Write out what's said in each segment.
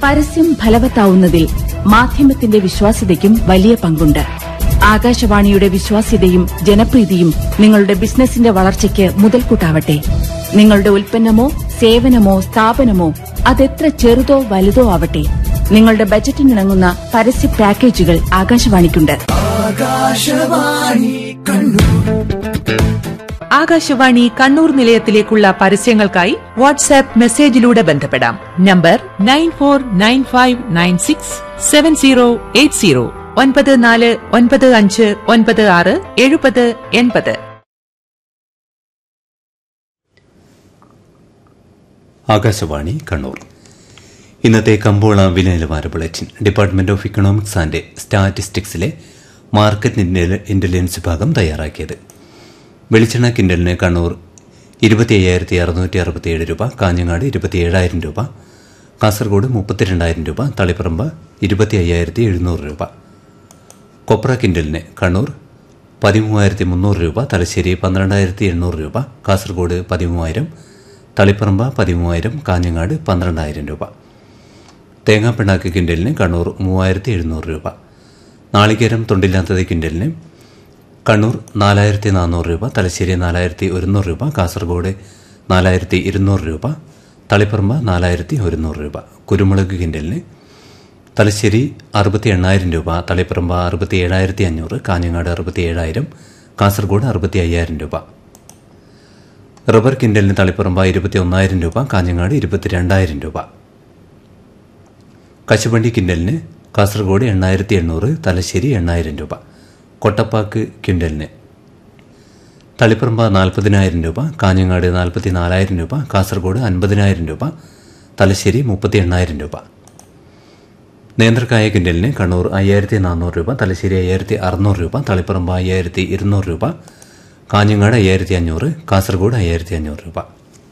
പരസ്യം ഫലവത്താവുന്നതിൽ മാധ്യമത്തിന്റെ വിശ്വാസ്യതയ്ക്കും വലിയ പങ്കുണ്ട് ആകാശവാണിയുടെ വിശ്വാസ്യതയും ജനപ്രീതിയും നിങ്ങളുടെ ബിസിനസിന്റെ വളർച്ചയ്ക്ക് മുതൽക്കൂട്ടാവട്ടെ നിങ്ങളുടെ ഉൽപ്പന്നമോ സേവനമോ സ്ഥാപനമോ അതെത്ര ചെറുതോ വലുതോ ആവട്ടെ നിങ്ങളുടെ ബജറ്റിനിണങ്ങുന്ന പരസ്യ പാക്കേജുകൾ ആകാശവാണിക്കുണ്ട് ആകാശവാണി കണ്ണൂർ നിലയത്തിലേക്കുള്ള പരസ്യങ്ങൾക്കായി വാട്സാപ്പ് മെസ്സേജിലൂടെ ബന്ധപ്പെടാം number nine four nine five nine six seven zero eight zero ഒൻപത് നാല് ഒൻപത് അഞ്ച് ഒൻപത് ആറ് എഴുപത് എൺപത് ആകാശവാണി കണ്ണൂർ ഇന്നത്തെ കമ്പോള വില നിലവാര bulletin department of economics and സ്റ്റാറ്റിസ്റ്റിക്സിലെ മാർക്കറ്റ് ഇന്റലി- ഇന്റലിജൻസ് വിഭാഗം തയ്യാറാക്കിയത് വെളിച്ചെണ്ണ കിൻഡലിന് കണ്ണൂർ ഇരുപത്തി അയ്യായിരത്തി അറുന്നൂറ്റി അറുപത്തിയേഴ് രൂപ കാഞ്ഞങ്ങാട് ഇരുപത്തി ഏഴായിരം രൂപ കാസർഗോഡ് മുപ്പത്തിരണ്ടായിരം രൂപ തളിപ്പറമ്പ് ഇരുപത്തി അയ്യായിരത്തി എഴുന്നൂറ് രൂപ കൊപ്ര കിൻഡലിന് കണ്ണൂർ പതിമൂവായിരത്തി മുന്നൂറ് രൂപ തലശ്ശേരി പന്ത്രണ്ടായിരത്തി എണ്ണൂറ് രൂപ കാസർഗോഡ് പതിമൂവായിരം തളിപ്പറമ്പ് പതിമൂവായിരം കാഞ്ഞങ്ങാട് പന്ത്രണ്ടായിരം രൂപ തേങ്ങാപ്പിണ്ണാക്ക് കിൻഡലിന് കണ്ണൂർ മൂവായിരത്തി എഴുന്നൂറ് രൂപ നാളികേരം തൊണ്ടില്ലാത്തത് കിൻഡലിന് കണ്ണൂർ നാലായിരത്തി നാനൂറ് രൂപ തലശ്ശേരി നാലായിരത്തി ഒരുന്നൂറ് രൂപ കാസർഗോഡ് നാലായിരത്തി ഇരുന്നൂറ് രൂപ തളിപ്പറമ്പ് നാലായിരത്തി ഒരുന്നൂറ് രൂപ കുരുമുളക് കിൻഡലിന് തലശ്ശേരി അറുപത്തി എണ്ണായിരം രൂപ തളിപ്പറമ്പ് അറുപത്തി ഏഴായിരത്തി അഞ്ഞൂറ് കാഞ്ഞങ്ങാട് അറുപത്തി ഏഴായിരം കാസർഗോഡ് അറുപത്തി അയ്യായിരം രൂപ റബ്ബർ കിൻഡലിന് തളിപ്പറമ്പ് ഇരുപത്തി ഒന്നായിരം രൂപ കാഞ്ഞങ്ങാട് ഇരുപത്തിരണ്ടായിരം രൂപ കശുവണ്ടി കിൻഡലിന് കാസർഗോഡ് എണ്ണായിരത്തി എണ്ണൂറ് തലശ്ശേരി എണ്ണായിരം രൂപ കൊട്ടപ്പാക്ക് ക്വിൻ്റലിന് തളിപ്പറമ്പ് നാൽപ്പതിനായിരം രൂപ കാഞ്ഞങ്ങാട് നാൽപ്പത്തി നാലായിരം രൂപ കാസർഗോഡ് അൻപതിനായിരം രൂപ തലശ്ശേരി മുപ്പത്തി എണ്ണായിരം രൂപ നേന്ത്രക്കായ കിൻഡലിന് കണ്ണൂർ അയ്യായിരത്തി നാനൂറ് രൂപ തലശ്ശേരി അയ്യായിരത്തി അറുന്നൂറ് രൂപ തളിപ്പറമ്പ് അയ്യായിരത്തി ഇരുന്നൂറ് രൂപ കാഞ്ഞങ്ങാട് അയ്യായിരത്തി അഞ്ഞൂറ് കാസർഗോഡ് അയ്യായിരത്തി അഞ്ഞൂറ് രൂപ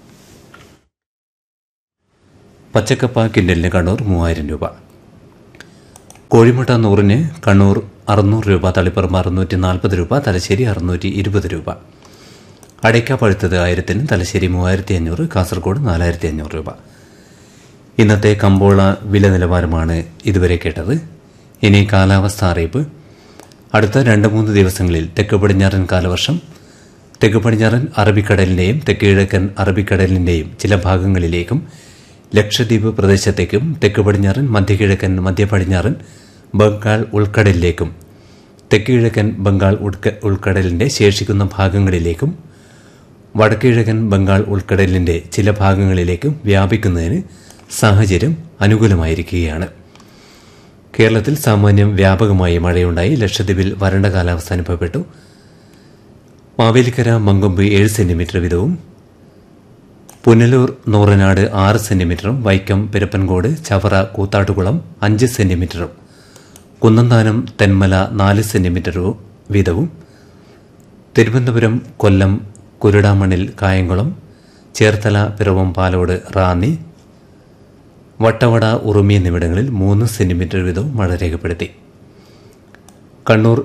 പച്ചക്കപ്പ കിൻഡലിന് കണ്ണൂർ മൂവായിരം രൂപ കോഴിമുട്ട നൂറിന് കണ്ണൂർ അറുന്നൂറ് രൂപ തളിപ്പറമ്പ് അറുന്നൂറ്റി നാൽപ്പത് രൂപ തലശ്ശേരി അറുന്നൂറ്റി ഇരുപത് രൂപ അടയ്ക്ക പഴുത്തത് ആയിരത്തിന് തലശ്ശേരി മൂവായിരത്തി അഞ്ഞൂറ് കാസർഗോഡ് നാലായിരത്തി അഞ്ഞൂറ് രൂപ ഇന്നത്തെ കമ്പോള വില നിലവാരമാണ് ഇതുവരെ കേട്ടത് ഇനി കാലാവസ്ഥ അറിയിപ്പ് അടുത്ത രണ്ട് മൂന്ന് ദിവസങ്ങളിൽ തെക്ക് പടിഞ്ഞാറൻ കാലവർഷം തെക്ക് പടിഞ്ഞാറൻ അറബിക്കടലിന്റെയും തെക്ക് കിഴക്കൻ അറബിക്കടലിന്റെയും ചില ഭാഗങ്ങളിലേക്കും ലക്ഷദ്വീപ് പ്രദേശത്തേക്കും തെക്ക് പടിഞ്ഞാറൻ മധ്യകിഴക്കൻ മധ്യ പടിഞ്ഞാറൻ ബംഗാൾ ഉൾക്കടലിലേക്കും തെക്ക് കിഴക്കൻ ബംഗാൾ ഉൾക്ക- ഉൾക്കടലിന്റെ ശേഷിക്കുന്ന ഭാഗങ്ങളിലേക്കും വടക്കുകിഴക്കൻ ബംഗാൾ ഉൾക്കടലിന്റെ ചില ഭാഗങ്ങളിലേക്കും വ്യാപിക്കുന്നതിന് സാഹചര്യം അനുകൂലമായിരിക്കുകയാണ് കേരളത്തിൽ സാമാന്യം വ്യാപകമായി മഴയുണ്ടായി ലക്ഷദ്വീപിൽ വരണ്ട കാലാവസ്ഥ അനുഭവപ്പെട്ടു മാവേലിക്കര മങ്കൊമ്പ് ഏഴ് സെന്റിമീറ്റർ വീതവും പുനലൂർ നൂറനാട് ആറ് സെന്റിമീറ്ററും വൈക്കം പെരപ്പൻകോട് ചവറ കൂത്താട്ടുകുളം അഞ്ച് സെന്റിമീറ്ററും കുന്നന്താനം തെന്മല നാല് സെന്റിമീറ്റർ വീതവും തിരുവനന്തപുരം കൊല്ലം കുരുടാമണിൽ കായംകുളം ചേർത്തല പിറവം പാലോട് റാന്നി വട്ടവട ഉറുമി എന്നിവിടങ്ങളിൽ മൂന്ന് സെന്റിമീറ്റർ വീതവും മഴ രേഖപ്പെടുത്തി കണ്ണൂർ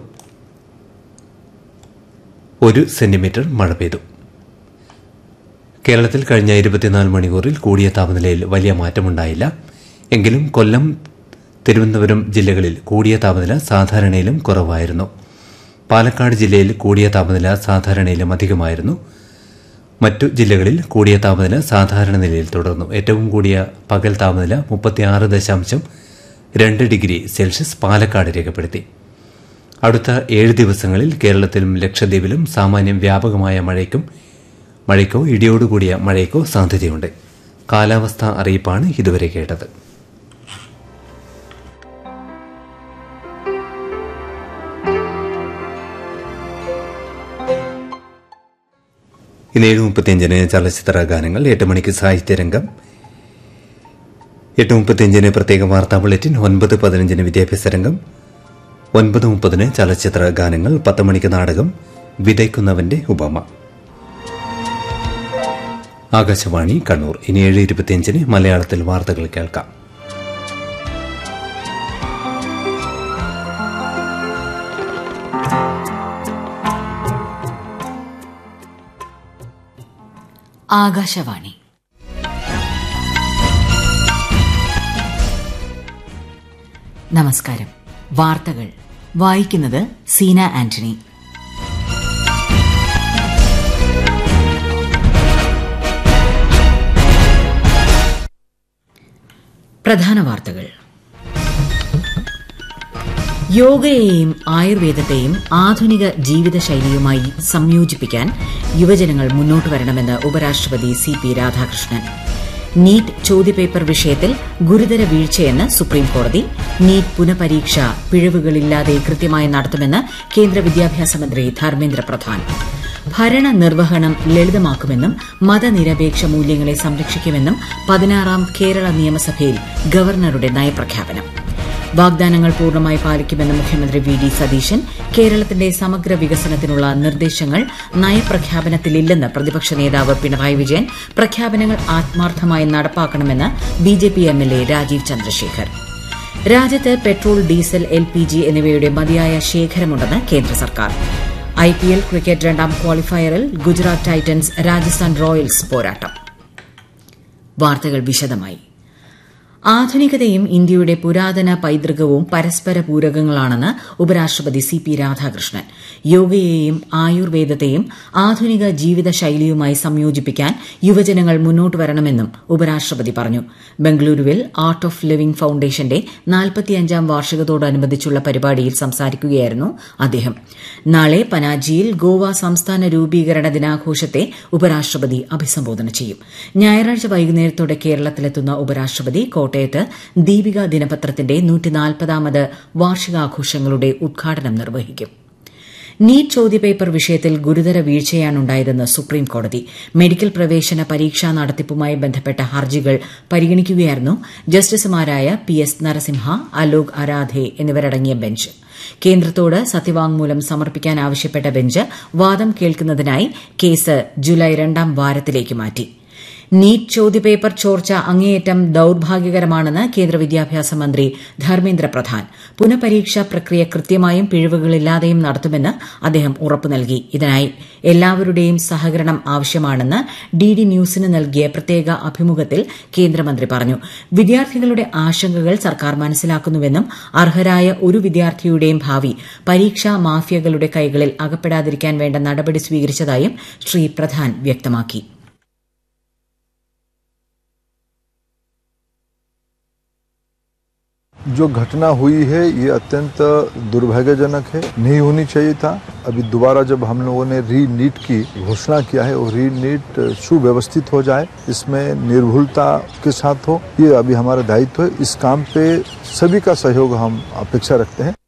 ഒരു സെന്റിമീറ്റർ മഴ പെയ്തു കേരളത്തിൽ കഴിഞ്ഞ ഇരുപത്തിനാല് മണിക്കൂറിൽ കൂടിയ താപനിലയിൽ വലിയ മാറ്റമുണ്ടായില്ല എങ്കിലും കൊല്ലം തിരുവനന്തപുരം ജില്ലകളിൽ കൂടിയ താപനില സാധാരണയിലും കുറവായിരുന്നു പാലക്കാട് ജില്ലയിൽ കൂടിയ താപനില സാധാരണയിലും അധികമായിരുന്നു മറ്റു ജില്ലകളിൽ കൂടിയ താപനില സാധാരണ നിലയിൽ തുടർന്നു ഏറ്റവും കൂടിയ പകൽ താപനില മുപ്പത്തിയാറ് ദശാംശം രണ്ട് ഡിഗ്രി സെൽഷ്യസ് പാലക്കാട് രേഖപ്പെടുത്തി അടുത്ത ഏഴ് ദിവസങ്ങളിൽ കേരളത്തിലും ലക്ഷദ്വീപിലും സാമാന്യം വ്യാപകമായ മഴയ്ക്കും മഴയ്ക്കോ ഇടിയോടുകൂടിയ മഴയ്ക്കോ സാധ്യതയുണ്ട് കാലാവസ്ഥാ അറിയിപ്പാണ് ഇതുവരെ കേട്ടത് ഇന്ന് ഏഴ് മുപ്പത്തിയഞ്ചിന് ചലച്ചിത്ര ഗാനങ്ങൾ എട്ട് മണിക്ക് സാഹിത്യരംഗം എട്ട് മുപ്പത്തിയഞ്ചിന് പ്രത്യേക വാർത്താ ബുള്ളറ്റിൻ ഒൻപത് പതിനഞ്ചിന് വിദ്യാഭ്യാസ രംഗം ഒൻപത് മുപ്പതിന് ചലച്ചിത്ര ഗാനങ്ങൾ പത്ത് മണിക്ക് നാടകം വിതയ്ക്കുന്നവന്റെ ഉപമ ആകാശവാണി കണ്ണൂർ ഇനി ഏഴ് ഇരുപത്തിയഞ്ചിന് മലയാളത്തിൽ വാർത്തകൾ കേൾക്കാം ആകാശവാണി നമസ്കാരം വാർത്തകൾ വായിക്കുന്നത് സീന ആന്റണി പ്രധാന വാർത്തകൾ യോഗയെയും ആയുർവേദത്തെയും ആധുനിക ജീവിതശൈലിയുമായി സംയോജിപ്പിക്കാൻ യുവജനങ്ങൾ മുന്നോട്ട് വരണമെന്ന് ഉപരാഷ്ട്രപതി സി പി രാധാകൃഷ്ണൻ നീറ്റ് ചോദ്യപേപ്പർ വിഷയത്തിൽ ഗുരുതര വീഴ്ചയെന്ന് സുപ്രീംകോടതി നീറ്റ് പുനഃപരീക്ഷ പിഴവുകളില്ലാതെ കൃത്യമായി നടത്തുമെന്ന് കേന്ദ്ര വിദ്യാഭ്യാസ മന്ത്രി ധർമ്മേന്ദ്ര പ്രധാൻ ഭരണ നിർവഹണം ലളിതമാക്കുമെന്നും മതനിരപേക്ഷ മൂല്യങ്ങളെ സംരക്ഷിക്കുമെന്നും പതിനാറാം കേരള നിയമസഭയിൽ ഗവർണറുടെ നയപ്രഖ്യാപനം വാഗ്ദാനങ്ങൾ പൂർണ്ണമായി പാലിക്കുമെന്ന് മുഖ്യമന്ത്രി വി ഡി സതീശൻ കേരളത്തിന്റെ സമഗ്ര വികസനത്തിനുള്ള നിർദ്ദേശങ്ങൾ നയപ്രഖ്യാപനത്തിലില്ലെന്ന് പ്രതിപക്ഷ നേതാവ് പിണറായി വിജയൻ പ്രഖ്യാപനങ്ങൾ ആത്മാർത്ഥമായി നടപ്പാക്കണമെന്ന് ബിജെപി എംഎൽഎ രാജീവ് ചന്ദ്രശേഖർ രാജ്യത്ത് petrol diesel L P G എന്നിവയുടെ മതിയായ ശേഖരമുണ്ടെന്ന് കേന്ദ്ര സർക്കാർ ഐ പി എൽ ക്രിക്കറ്റ് രണ്ടാം ക്വാളിഫയറിൽ ഗുജറാത്ത് ടൈറ്റൻസ് രാജസ്ഥാൻ റോയൽസ് പോരാട്ടം വാർത്തകൾ വിശദമായി ആധുനികതയും ഇന്ത്യയുടെ പുരാതന പൈതൃകവും പരസ്പര പൂരകങ്ങളാണെന്ന് ഉപരാഷ്ട്രപതി സി പി രാധാകൃഷ്ണൻ യോഗയെയും ആയുർവേദത്തെയും ആധുനിക ജീവിതശൈലിയുമായി സംയോജിപ്പിക്കാൻ യുവജനങ്ങൾ മുന്നോട്ട് വരണമെന്നും ഉപരാഷ്ട്രപതി പറഞ്ഞു ബംഗളൂരുവിൽ ആർട്ട് ഓഫ് ലിവിംഗ് ഫൌണ്ടേഷന്റെ നാൽപ്പത്തിയഞ്ചാം വാർഷികത്തോടനുബന്ധിച്ചുള്ള പരിപാടിയിൽ സംസാരിക്കുകയായിരുന്നു അദ്ദേഹം നാളെ പനാജിയിൽ ഗോവ സംസ്ഥാന രൂപീകരണ ദിനാഘോഷത്തെ ഉപരാഷ്ട്രപതി അഭിസംബോധന ചെയ്യും ഞായറാഴ്ച വൈകുന്നേരത്തോടെ കേരളത്തിലെത്തുന്ന ഉപരാഷ്ട്രപതി കോട്ടയത്ത് ദീപിക ദിനപത്രത്തിന്റെ നൂറ്റിനാൽപ്പതാമത് വാർഷികാഘോഷങ്ങളുടെ ഉദ്ഘാടനം നിർവഹിക്കും നീറ്റ് ചോദ്യപേപ്പർ വിഷയത്തിൽ ഗുരുതര വീഴ്ചയാണുണ്ടായതെന്ന് സുപ്രീം കോടതി മെഡിക്കൽ പ്രവേശന പരീക്ഷാ നടത്തിപ്പുമായി ബന്ധപ്പെട്ട ഹർജികൾ പരിഗണിക്കുകയായിരുന്നു ജസ്റ്റിസുമാരായ പി എസ് നരസിംഹ അലോക് അരാധെ എന്നിവരടങ്ങിയ ബെഞ്ച് കേന്ദ്രത്തോട് സത്യവാങ്മൂലം സമർപ്പിക്കാൻ ആവശ്യപ്പെട്ട ബെഞ്ച് വാദം കേൾക്കുന്നതിനായി കേസ് ജൂലൈ രണ്ടാം വാരത്തിലേക്ക് മാറ്റി നീറ്റ് ചോദ്യപേപ്പർ ചോർച്ച അങ്ങേയറ്റം ദൌർഭാഗ്യകരമാണെന്ന് കേന്ദ്ര വിദ്യാഭ്യാസ മന്ത്രി ധർമ്മേന്ദ്ര പ്രധാൻ പുനഃപരീക്ഷാ പ്രക്രിയ കൃത്യമായും പിഴവുകളില്ലാതെയും നടത്തുമെന്ന് അദ്ദേഹം ഉറപ്പു നൽകി ഇതിനായി എല്ലാവരുടെയും സഹകരണം ആവശ്യമാണെന്ന് ഡി ഡി ന്യൂസിന് നൽകിയ പ്രത്യേക അഭിമുഖത്തിൽ കേന്ദ്രമന്ത്രി പറഞ്ഞു വിദ്യാർത്ഥികളുടെ ആശങ്കകൾ സർക്കാർ മനസ്സിലാക്കുന്നുവെന്നും അർഹരായ ഒരു വിദ്യാർത്ഥിയുടെയും ഭാവി പരീക്ഷാ മാഫിയകളുടെ കൈകളിൽ അകപ്പെടാതിരിക്കാൻ വേണ്ട നടപടി സ്വീകരിച്ചതായും ശ്രീ പ്രധാൻ വ്യക്തമാക്കി जो घटना हुई है ये अत्यंत दुर्भाग्यजनक है नहीं होनी चाहिए था अभी दोबारा जब हम लोगों ने री नीट की घोषणा किया है और री नीट सुव्यवस्थित हो जाए इसमें निर्भुलता के साथ हो ये अभी हमारा दायित्व है इस काम पे सभी का सहयोग हम अपेक्षा रखते हैं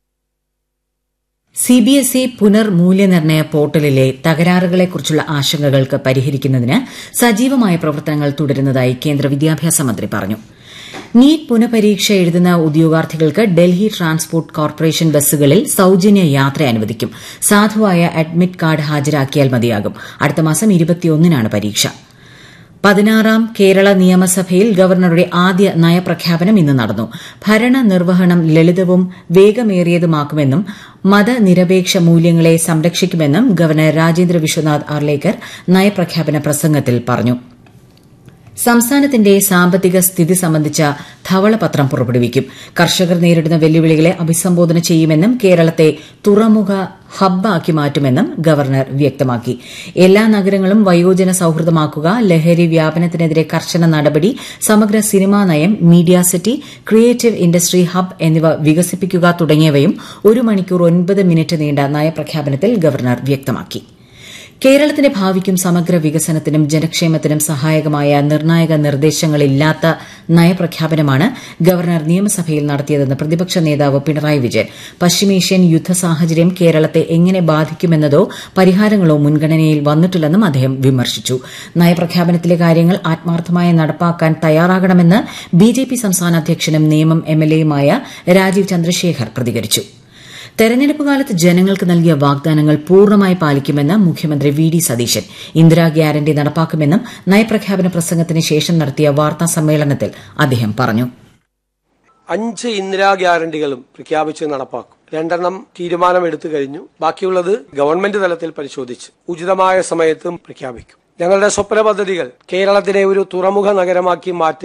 സി ബി എസ് ഇ പുനർമൂല്യനിർണ്ണയ പോർട്ടലിലെ തകരാറുകളെക്കുറിച്ചുള്ള ആശങ്കകൾക്ക് പരിഹരിക്കുന്നതിന് സജീവമായ പ്രവർത്തനങ്ങൾ തുടരുന്നതായി കേന്ദ്ര വിദ്യാഭ്യാസ മന്ത്രി പറഞ്ഞു നീറ്റ് പുനഃപരീക്ഷ എഴുതുന്ന ഉദ്യോഗാർത്ഥികൾക്ക് ഡൽഹി ട്രാൻസ്പോർട്ട് കോർപ്പറേഷൻ ബസ്സുകളിൽ സൌജന്യ യാത്ര അനുവദിക്കും സാധുവായ അഡ്മിറ്റ് കാർഡ് ഹാജരാക്കിയാൽ മതിയാകും അടുത്ത മാസം ഇരുപത്തിയൊന്നിനാണ് പരീക്ഷ പതിനാറാം കേരള നിയമസഭയിൽ ഗവർണറുടെ ആദ്യ നയപ്രഖ്യാപനം ഇന്ന് നടന്നു ഭരണ നിർവഹണം ലളിതവും വേഗമേറിയതുമാക്കുമെന്നും മതനിരപേക്ഷ മൂല്യങ്ങളെ സംരക്ഷിക്കുമെന്നും ഗവർണർ രാജേന്ദ്ര വിശ്വനാഥ് അർലേക്കർ നയപ്രഖ്യാപന പ്രസംഗത്തിൽ പറഞ്ഞു സംസ്ഥാനത്തിന്റെ സാമ്പത്തിക സ്ഥിതി സംബന്ധിച്ച ധവളപത്രം പുറപ്പെടുവിക്കും കർഷകർ നേരിടുന്ന വെല്ലുവിളികളെ അഭിസംബോധന ചെയ്യുമെന്നും കേരളത്തെ തുറമുഖ ഹബ്ബാക്കി മാറ്റുമെന്നും ഗവർണർ വ്യക്തമാക്കി എല്ലാ നഗരങ്ങളും വയോജന സൌഹൃദമാക്കുക ലഹരി വ്യാപനത്തിനെതിരെ കർശന നടപടി സമഗ്ര സിനിമാ നയം media city creative industry hub എന്നിവ വികസിപ്പിക്കുക തുടങ്ങിയവയും ഒരു മണിക്കൂർ ഒൻപത് മിനിറ്റ് നീണ്ട നയപ്രഖ്യാപനത്തിൽ ഗവർണർ വ്യക്തമാക്കി കേരളത്തിന്റെ ഭാവിക്കും സമഗ്ര വികസനത്തിനും ജനക്ഷേമത്തിനും സഹായകമായ നിർണായക നിർദ്ദേശങ്ങളില്ലാത്ത നയപ്രഖ്യാപനമാണ് ഗവർണർ നിയമസഭയിൽ നടത്തിയതെന്ന് പ്രതിപക്ഷ നേതാവ് പിണറായി വിജയൻ പശ്ചിമേഷ്യൻ യുദ്ധ സാഹചര്യം കേരളത്തെ എങ്ങനെ ബാധിക്കുമെന്നതോ പരിഹാരങ്ങളോ മുൻഗണനയിൽ വന്നിട്ടില്ലെന്നും അദ്ദേഹം വിമർശിച്ചു നയപ്രഖ്യാപനത്തിലെ കാര്യങ്ങൾ ആത്മാർത്ഥമായി നടപ്പാക്കാൻ തയ്യാറാകണമെന്ന് ബിജെപി സംസ്ഥാന അധ്യക്ഷനും നിയമം എംഎൽഎയുമായ രാജീവ് ചന്ദ്രശേഖർ പ്രതികരിച്ചു തെരഞ്ഞെടുപ്പ് കാലത്ത് ജനങ്ങൾക്ക് നൽകിയ വാഗ്ദാനങ്ങൾ പൂർണ്ണമായി പാലിക്കുമെന്ന് മുഖ്യമന്ത്രി V D Satheesan Indira guarantee നടപ്പാക്കുമെന്നും നയപ്രഖ്യാപന പ്രസംഗത്തിന് ശേഷം നടത്തിയ വാർത്താ സമ്മേളനത്തിൽ അദ്ദേഹം പറഞ്ഞു അഞ്ച് ഇന്ദിരാ ഗ്യാരണ്ടികളും പ്രഖ്യാപിച്ച് നടപ്പാക്കും രണ്ടെണ്ണം തീരുമാനമെടുത്തു കഴിഞ്ഞു ബാക്കിയുള്ളത് ഗവൺമെന്റ് തലത്തിൽ പരിശോധിച്ച് ഉചിതമായ സമയത്തും പ്രഖ്യാപിക്കും ഞങ്ങളുടെ സ്വപ്ന പദ്ധതികൾ കേരളത്തിനെ ഒരു തുറമുഖ നഗരമാക്കി മാറ്റുക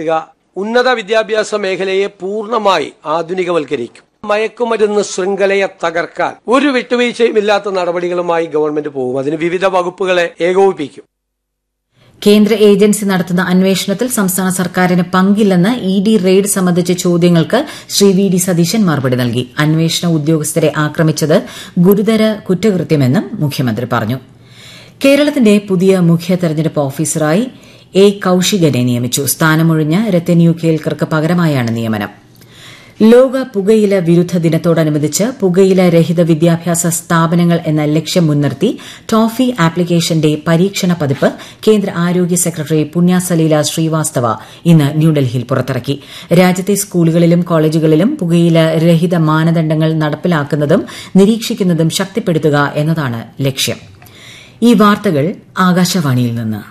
ഉന്നത വിദ്യാഭ്യാസ മേഖലയെ പൂർണ്ണമായി ആധുനികവൽക്കരിക്കും മയക്കുമരുന്ന് ശൃംഖലയെ തകർക്കാൻ ഒരു വിട്ടുവീഴ്ചയും ഇല്ലാത്ത നടപടികളുമായി ഗവൺമെന്റ് പോകും അതിന് വിവിധ വകുപ്പുകളെ ഏകോപിപ്പിക്കും കേന്ദ്ര ഏജൻസി നടത്തുന്ന അന്വേഷണത്തിൽ സംസ്ഥാന സർക്കാരിന് പങ്കില്ലെന്ന് ഇ ഡി റെയ്ഡ് സംബന്ധിച്ച ചോദ്യങ്ങൾക്ക് ശ്രീ വി ഡി സതീശൻ മറുപടി നൽകി അന്വേഷണ ഉദ്യോഗസ്ഥരെ ആക്രമിച്ചത് ഗുരുതര കുറ്റകൃത്യമെന്നും മുഖ്യമന്ത്രി പറഞ്ഞു കേരളത്തിന്റെ പുതിയ മുഖ്യ തെരഞ്ഞെടുപ്പ് ഓഫീസറായി എ കൌശികനെ നിയമിച്ചു സ്ഥാനമൊഴിഞ്ഞ രത്തൻ യു കേൽക്കർക്ക് പകരമായാണ് നിയമനം ലോക പുകയില വിരുദ്ധ ദിനത്തോടനുബന്ധിച്ച് പുകയില രഹിത വിദ്യാഭ്യാസ സ്ഥാപനങ്ങൾ എന്ന ലക്ഷ്യം മുൻനിർത്തി ടോഫി ആപ്ലിക്കേഷന്റെ പരീക്ഷണ പതിപ്പ് കേന്ദ്ര ആരോഗ്യ സെക്രട്ടറി പുണ്യാസലീല ശ്രീവാസ്തവ ഇന്ന് ന്യൂഡൽഹിയിൽ പുറത്തിറക്കി രാജ്യത്തെ സ്കൂളുകളിലും കോളേജുകളിലും പുകയില രഹിത മാനദണ്ഡങ്ങൾ നടപ്പിലാക്കുന്നതും നിരീക്ഷിക്കുന്നതും ശക്തിപ്പെടുത്തുക എന്നതാണ് ലക്ഷ്യം ഈ വാർത്തകൾ ആകാശവാണിയിൽ നിന്ന്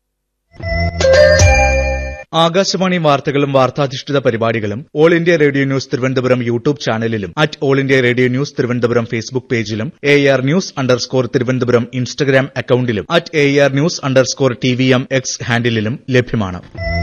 ആകാശവാണി വാർത്തകളും വാർത്താധിഷ്ഠിത പരിപാടികളും all India radio news Thiruvananthapuram YouTube ചാനലിലും at all India radio news Thiruvananthapuram Facebook പേജിലും A R news underscore Thiruvananthapuram Instagram അക്കൌണ്ടിലും at A R news underscore T V M X ഹാൻഡിലും ലഭ്യമാണ്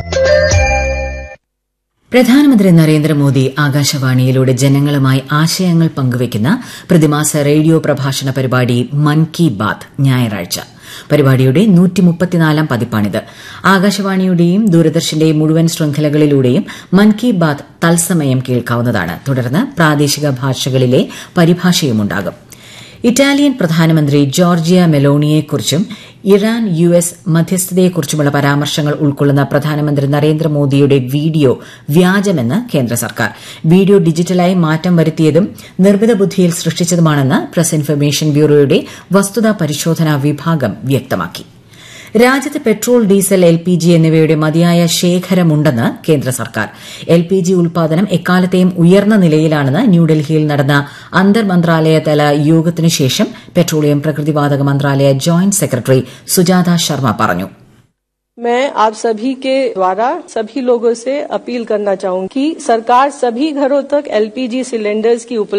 പ്രധാനമന്ത്രി നരേന്ദ്രമോദി ആകാശവാണിയിലൂടെ ജനങ്ങളുമായി ആശയങ്ങൾ പങ്കുവയ്ക്കുന്ന പ്രതിമാസ റേഡിയോ പ്രഭാഷണ പരിപാടി മൻ കി ബാത് ഞായറാഴ്ച പരിപാടിയുടെ നൂറ്റിമുപ്പത്തിനാലാം പതിപ്പാണിത് ആകാശവാണിയുടെയും ദൂരദർശന്റെയും മുഴുവൻ ശൃംഖലകളിലൂടെയും മൻ കി ബാത് തത്സമയം കേൾക്കാവുന്നതാണ് തുടർന്ന് പ്രാദേശിക ഭാഷകളിലെ പരിഭാഷയുമുണ്ടാകും ഇറ്റാലിയൻ പ്രധാനമന്ത്രി ജോർജിയ മെലോണിയെക്കുറിച്ചും ഇറാൻ യു എസ് മധ്യസ്ഥതയെക്കുറിച്ചുമുള്ള പരാമർശങ്ങൾ ഉൾക്കൊള്ളുന്ന പ്രധാനമന്ത്രി നരേന്ദ്രമോദിയുടെ വീഡിയോ വ്യാജമെന്ന് കേന്ദ്ര സർക്കാർ വീഡിയോ ഡിജിറ്റലായി മാറ്റം വരുത്തിയതും നിർമ്മിത ബുദ്ധിയിൽ സൃഷ്ടിച്ചതുമാണെന്ന് പ്രസ് ഇൻഫർമേഷൻ ബ്യൂറോയുടെ വസ്തുതാ പരിശോധനാ വിഭാഗം വ്യക്തമാക്കി രാജ്യത്ത് petrol diesel L P G എന്നിവയുടെ മതിയായ ശേഖരമുണ്ടെന്ന് കേന്ദ്ര സർക്കാർ എൽ പി ജി ഉൽപാദനം എക്കാലത്തെയും ഉയർന്ന നിലയിലാണെന്ന് ന്യൂഡൽഹിയിൽ നടന്ന അന്തർ മന്ത്രാലയതല യോഗത്തിനു ശേഷം പെട്രോളിയം പ്രകൃതിവാതക മന്ത്രാലയ ജോയിന്റ് സെക്രട്ടറി സുജാത ശർമ്മ പറഞ്ഞു मैं आप सभी के द्वारा सभी लोगों से अपील करना चाहूंगी कि सरकार सभी घरों तक एलपीजी सिलेंडर्स की उपलब्धता